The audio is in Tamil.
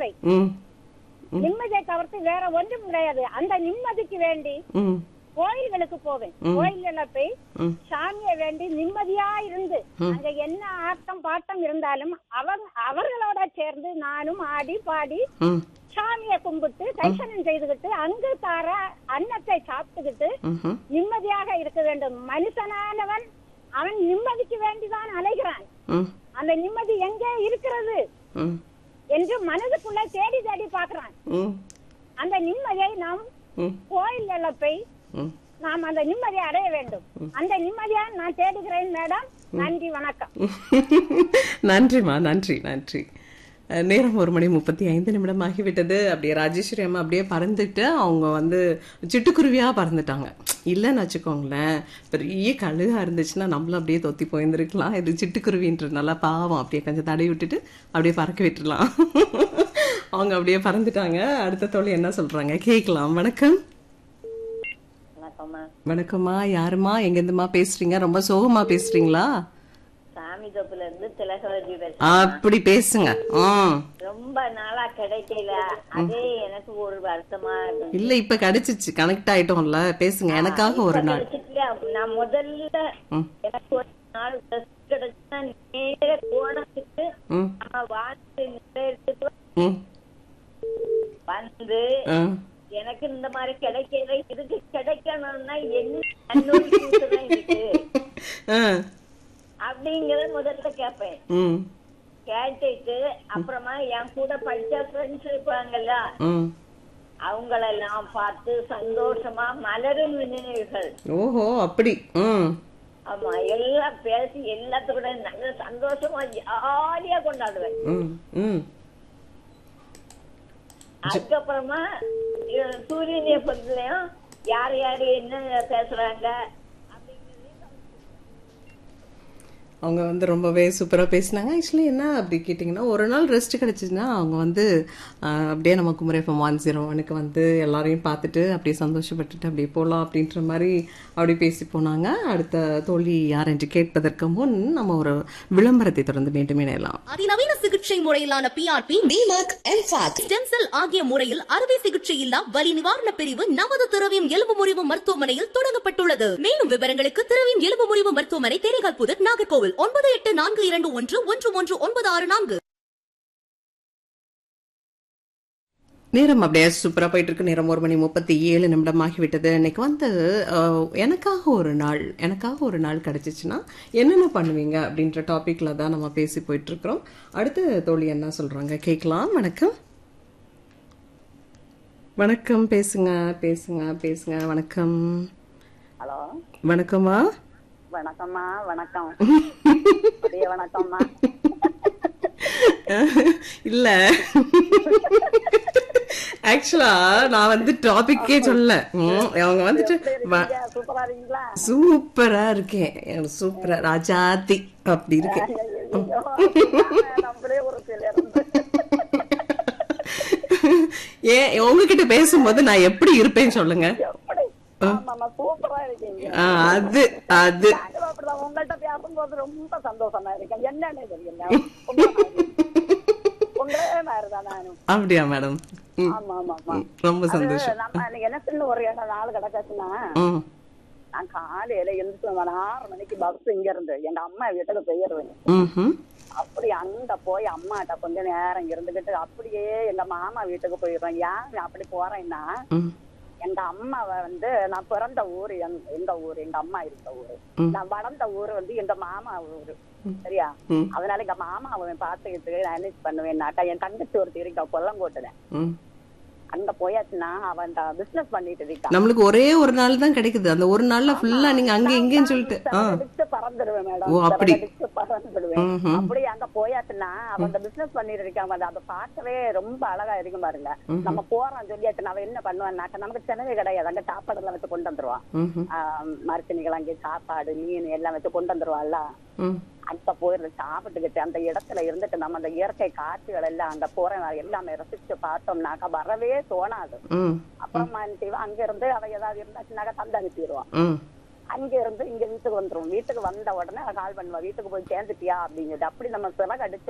தேவை ம் நிம்மதியை தவிர்த்து வேற ஒன்றும் கிடையாது அந்த நிம்மதிக்கு வேண்டி ம் கோயில்களுக்கு போவேன் கோயில்கள போய் ம் சாமியை வேண்டி நிம்மதியா இருந்து அங்க என்ன ஆட்டம் பாட்டம் இருந்தாலும் அவங்க அவர்களோட சேர்ந்து நானும் ஆடி பாடி ம் சாமியை கும்பிட்டு தரிசனம் செய்துகிட்டு அங்கு தார அன்னத்தை சாப்பிட்டுக்கிட்டு ம்ஹும். நிம்மதியாக இருக்க வேண்டும் மனுஷனானவன் அவன் நிம்மதிக்கு வேண்டிதான் அலைகிறான் ம் அந்த நிம்மதி எங்கே இருக்கிறது ம் என்று மனதுக்குள்ள தேடி தேடி பார்க்கறான் ம் அந்த நிம்மதியை நாம் ம் கோயில்ல போய் ம் நாம் அந்த நிம்மதியை அடைய வேண்டும் அந்த நிம்மதியை நான் தேடுகிறேன் மேடம் நன்றி வணக்கம் நன்றிம்மா நன்றி நன்றி அஹ், நேரம் ஒரு மணி முப்பத்தி ஐந்து நிமிடம் ஆகிவிட்டது அப்படியே ராஜேஸ்வரி அம்மா அப்படியே பறந்துட்டு அவங்க வந்து சிட்டுக்குருவியா பறந்துட்டாங்க இல்லைன்னு வச்சுக்கோங்களேன் பெரிய கழுகா இருந்துச்சுன்னா நம்மளும் அப்படியே தொத்தி போயிருந்துருக்கலாம் இது சிட்டுக்குருவின்றதுனால பாவம் அப்படியே கொஞ்சம் தடவி விட்டுட்டு அப்படியே பறக்க விட்டுடலாம் அவங்க அப்படியே பறந்துட்டாங்க அடுத்த தோழி என்ன சொல்றாங்க கேட்கலாம் வணக்கம் வணக்கம்மா வணக்கம்மா யாருமா எங்கேருந்துமா பேசுறீங்க ரொம்ப சோகமா பேசுறீங்களா சாமி தோப்புல இருந்து திலகவதி பேசுறேன் அப்படி பேசுங்க ம் ரொம்ப நாளா கிடைக்கல அதே எனக்கு ஒரு வருத்தமா இருந்துச்சு இல்ல இப்ப கிடைச்சிச்சு கனெக்ட் ஆயிட்டோம்ல பேசுங்க எனக்காக ஒரு நாள் கிடைச்சிட்டுல, நான் முதல்ல ம். எனக்கு ஒரு நாள் rest கிடைச்சுன்னா நேர கோணத்துக்கு ம் நம்ம வாழ்க்கை நிறைவேறதுக்கு ம் வந்து ஆ, எனக்கு இந்த மாதிரி கிடைக்கல இதுக்கு கிடைக்கணும்னா என்ன நன்னூல் கூத்துதான் இருக்கு ஆ, அப்படிங்கறத முதல்ல கேட்பேன் ம் கேட்டுட்டு அப்புறமா என் கூட படிச்ச ஃப்ரெண்ட்ஸ் இருப்பாங்கல்ல ம் அவங்களெல்லாம் பார்த்து சந்தோஷமா மலரும் நினைவுகள் ஓஹோ அப்படி ம் ஆமா எல்லாம் பேசி எல்லாத்துக்கூட நல்ல சந்தோஷமா ஜாலியா கொண்டாடுவேன் ம் ம் அதுக்கப்புறமா அஹ், சூரியனை பொறுத்தலையும் யார் யாரு என்ன பேசுறாங்க அவங்க வந்து ரொம்பவே சூப்பராக பேசினாங்க ஆக்சுவலி என்ன அப்படி கேட்டிங்கன்னா ஒரு நாள் ரெஸ்ட் கிடச்சிச்சுன்னா அவங்க வந்து ஆஹ், அப்படியே நம்ம குமரி எஃப்எம் ஒன் ஜீரோ ஒனுக்கு வந்து எல்லாரையும் பார்த்துட்டு அப்படியே சந்தோஷப்பட்டுட்டு அப்படியே போகலாம் அப்படின்ற மாதிரி அப்படி பேசி போனாங்க அடுத்த தோழி யார் என்று கேட்பதற்கு முன் நம்ம ஒரு விளம்பரத்தை தொடர்ந்து மீண்டும் இணையலாம் அதிநவீன சிகிச்சை முறையிலான பிஆர்பி டிமாக் எம்பாக் ஸ்டெம் செல் ஆகிய முறையில் அறுவை சிகிச்சை இல்லா வலி நிவாரண பிரிவு நமது திரவியம் எலும்பு முறிவு மருத்துவமனையில் தொடங்கப்பட்டுள்ளது மேலும் விவரங்களுக்கு திரவியம் எலும்பு முறிவு மருத்துவமனை தேனிகால் புதர் நாகர்கோவில் ஒன்பது எட்டு நான்கு இரண்டு ஒன்று ஒன்று ஒன்று ஒன்பது ஆறு நான்கு நேரம் அப்படியே சூப்பரா போயிட்டு இருக்கு நேரம் ஒரு மணி முப்பத்தி ஏழு நிமிடம் ஆகிவிட்டது இன்னைக்கு வந்து அஹ், எனக்காக ஒரு நாள் எனக்காக ஒரு நாள் கிடைச்சிச்சுன்னா என்னென்ன பண்ணுவீங்க அப்படின்ற டாபிக்ல தான் நம்ம பேசி போயிட்டு இருக்கிறோம் அடுத்து தோழி என்ன சொல்றாங்க கேட்கலாம் வணக்கம் வணக்கம் பேசுங்க பேசுங்க பேசுங்க வணக்கம் ஹலோ வணக்கம்மா வணக்கம்மா வணக்கம் பெரிய வணக்கம்மா இல்ல ஆக்சுவலா நான் வந்து டாபிக்கே சொல்ல ம், அவங்க வந்துட்டு வ- ஐயா, சூப்பரா இருக்கீங்களா சூப்பரா இருக்கேன் சூப்பரா ராஜாத்தி அப்படி இருக்கேன் ஐயோ, நம்மளே ஒரு சில இருந்து ஏன் உங்ககிட்ட பேசும்போது நான் எப்படி இருப்பேன் சொல்லுங்க எப்படி ஆமாம்மா சூப்பரா இருக்கீங்க ஆ, அது அது நாங்களும் அப்படிதான் உங்கள்கிட்ட பேசும்போது ரொம்ப சந்தோஷமா இருக்கேன் என்னன்னு தெரியல உங்க மாதிரி. உங்களே மாதிரிதான் நானும் அப்படியா மேடம் ம், ஆமா ஆமா ஆமா ம், ரொம்ப அது சந்தோஷம் நம்ம எனக்குன்னு ஒரு இடம் நாள் கிடக்காச்சுன்னா ம் நான் காலையில எழுந்துட்டு ஆறு மணிக்கு பஸ் இங்க இருந்து எங்க அம்மா வீட்டுக்கு போயிருவேன் ம்ஹும். அப்படி அங்க போய் அம்மாட்ட கொஞ்ச நேரம் இருந்துகிட்டு அப்படியே எங்க மாமா வீட்டுக்கு போயிடுறேன் ஏன் அப்படி போறேன்னா ம் எங்க அம்மாவை வந்து நான் பிறந்த ஊரு எங்க- எங்க ஊரு எங்க அம்மா இருந்த ஊரு ம். நான் வளர்ந்த ஊரு வந்து எங்க மாமா ஊரு சரியா ம். அதனால எங்க மாமாவை பார்த்துக்கிட்டு நான் என்ன பண்ணுவேன்னாக்கா என் தங்கச்சி ஒருத்தி இருக்கா கொல்லங்கோட்டுல ம் அங்க போயாச்சுன்னா அவன் பிசினஸ் பண்ணிட்டு இருக்கா நம்மளுக்கு ஒரே ஒரு நாள் தான் கிடைக்குது அந்த ஒரு நாள்ல ஃபுல்லா நீங்க அங்க இங்கேன்னு சொல்லிட்டு ஆ அடிச்சு பறந்துடுவேன் மேடம் ஓ, அப்படி. அடிச்சு பறந்துடுவேன் ம்ஹும். அப்படி அங்க போயாச்சுன்னா அவன் பிசினஸ் பண்ணிட்டு இருக்கான் பாரு, அதை பார்க்கவே ரொம்ப அழகா இருக்கும் பாருங்க நம்ம போறோம் சொல்லியாச்சு அவன் என்ன பண்ணுவான்னாக்க நமக்கு செலவே கிடையாது அங்க சாப்பாடு எல்லாம் வச்சு கொண்டு வந்துருவான் ம்ஹும். மருத்துவனிகள் அங்கே சாப்பாடு மீன் எல்லாம் வச்சு கொண்டு வந்துருவான்ல ம் அங்க போயிருந்து சாப்பிட்டுக்கிட்டு அந்த இடத்துல இருந்துட்டு நம்ம அந்த இயற்கை காட்சிகள் எல்லாம் அங்க போற எல்லாமே ரசிச்சு பார்த்தோம்னாக்கா வரவே தோணாது ம் அப்புறமா என்ன செய்வான் அங்க இருந்து அவ ஏதாவது இருந்தாச்சுனாக்கா தந்து அனுப்பிடுவான் ம் அங்க இருந்து இங்க வீட்டுக்கு வந்துரும் வீட்டுக்கு வந்த உடனே அவ கால் பண்ணுவா வீட்டுக்கு போய் சேர்ந்துட்டியா அப்படின்னு சொல்லி அப்படி நம்ம சிறகு அடிச்சு